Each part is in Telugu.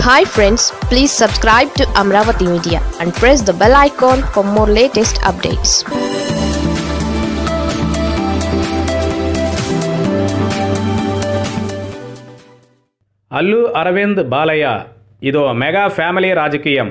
hi friends please subscribe to Amaravati media and press the bell icon for more latest updates Allu Aravind Balayya ఇదో మెగా ఫ్యామిలీ రాజకీయం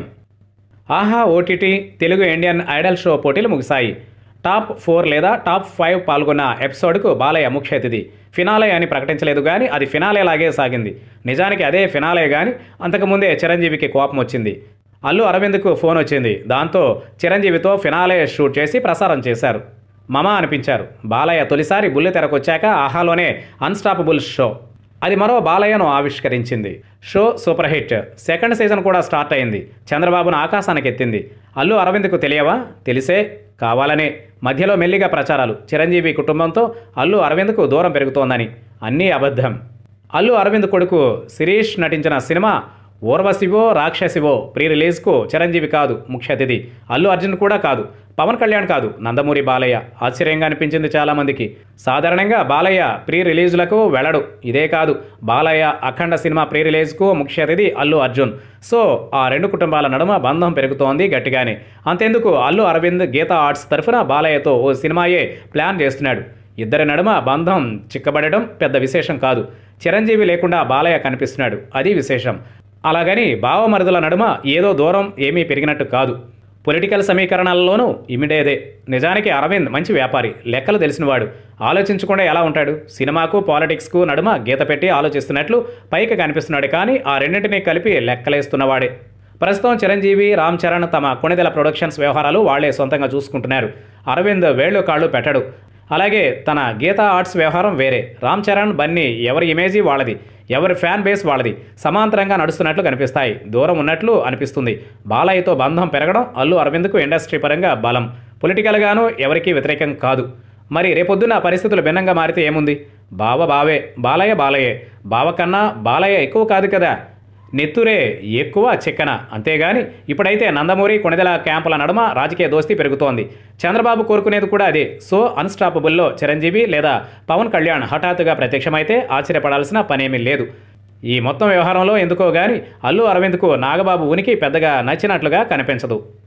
Aha OTT Telugu Indian Idol show పోటీలు ముగిశాయి టాప్ ఫోర్ లేదా టాప్ ఫైవ్ పాల్గొన్న ఎపిసోడ్కు బాలయ్య ముఖ్య అతిథి ఫినాలే అని ప్రకటించలేదు కానీ అది ఫినాలే లాగే సాగింది నిజానికి అదే ఫినాలే కానీ అంతకుముందే చిరంజీవికి కోపం వచ్చింది అల్లు అరవింద్కు ఫోన్ వచ్చింది దాంతో చిరంజీవితో ఫినాలే షూట్ చేసి ప్రసారం చేశారు మమ అనిపించారు బాలయ్య తొలిసారి బుల్లి తెరకొచ్చాక ఆహాలోనే అన్స్టాపబుల్ షో అది మరో బాలయ్యను ఆవిష్కరించింది show super hit second season కూడా స్టార్ట్ అయింది చంద్రబాబును ఆకాశానికి ఎత్తింది అల్లు అరవింద్కు తెలియవా తెలిసే కావాలనే మధ్యలో మెల్లిగా ప్రచారాలు చిరంజీవి కుటుంబంతో అల్లు అరవింద్కు దూరం పెరుగుతోందని అన్నీ అబద్ధం అల్లు అరవింద్ కొడుకు శిరీష్ నటించిన సినిమా ఊర్వశివో రాక్షసివో ప్రీ రిలీజ్కు చిరంజీవి కాదు ముఖ్య అతిథి అల్లు అర్జున్ కూడా కాదు పవన్ కళ్యాణ్ కాదు నందమూరి బాలయ్య ఆశ్చర్యంగా అనిపించింది చాలామందికి సాధారణంగా బాలయ్య ప్రీ రిలీజులకు వెళ్ళడు ఇదే కాదు బాలయ్య అఖండ సినిమా ప్రీ రిలీజ్కు ముఖ్య అతిథి అల్లు అర్జున్ సో ఆ రెండు కుటుంబాల నడుమ బంధం పెరుగుతోంది గట్టిగానే అంతెందుకు అల్లు అరవింద్ గీతా ఆర్ట్స్ తరఫున బాలయ్యతో ఓ సినిమాయే ప్లాన్ చేస్తున్నాడు ఇద్దరి నడుమ బంధం చిక్కబడడం పెద్ద విశేషం కాదు చిరంజీవి లేకుండా బాలయ్య కనిపిస్తున్నాడు అది విశేషం అలాగని భావమరుదుల నడుమ ఏదో దూరం ఏమీ పెరిగినట్టు కాదు పొలిటికల్ సమీకరణాలలోనూ ఇమిడేదే నిజానికి అరవింద్ మంచి వ్యాపారి లెక్కలు తెలిసినవాడు ఆలోచించకుండా ఎలా ఉంటాడు సినిమాకు పాలిటిక్స్కు నడుమ గీత పెట్టి ఆలోచిస్తున్నట్లు పైకి కనిపిస్తున్నాడు కానీ ఆ రెండింటినీ కలిపి లెక్కలేస్తున్నవాడే ప్రస్తుతం చిరంజీవి రామ్ చరణ్ తమ కొణిదెల ప్రొడక్షన్స్ వ్యవహారాలు వాళ్లే సొంతంగా చూసుకుంటున్నారు అరవింద్ వేళ్ళు కాళ్ళు పెట్టడు అలాగే తన గీతా ఆర్ట్స్ వ్యవహారం వేరే రామ్ చరణ్ బన్నీ ఎవరి ఇమేజీ వాళ్ళది ఎవరి ఫ్యాన్ బేస్ వాళ్ళది సమాంతరంగా నడుస్తున్నట్లు కనిపిస్తాయి దూరం ఉన్నట్లు అనిపిస్తుంది బాలయ్యతో బంధం పెరగడం అల్లు అరవింద్కు ఇండస్ట్రీ పరంగా బలం పొలిటికల్గాను ఎవరికీ వ్యతిరేకం కాదు మరి రేపొద్దున పరిస్థితులు భిన్నంగా మారితే ఏముంది బావ బావే బాలయ్య బాలయ్యే బావ కన్నా బాలయ్య ఎక్కువ కాదు కదా నెత్తురే ఎక్కువ చిక్కన అంతేగాని ఇప్పుడైతే నందమూరి కొణిదెల క్యాంపుల నడుమ రాజకీయ దోస్తీ పెరుగుతోంది చంద్రబాబు కోరుకునేది కూడా అదే సో అన్స్టాపబుల్లో చిరంజీవి లేదా పవన్ కళ్యాణ్ హఠాత్తుగా ప్రత్యక్షమైతే ఆశ్చర్యపడాల్సిన పనేమీ లేదు ఈ మొత్తం వ్యవహారంలో ఎందుకో గాని అల్లు అరవింద్కు నాగబాబు ఉనికి పెద్దగా నచ్చినట్లుగా కనిపించదు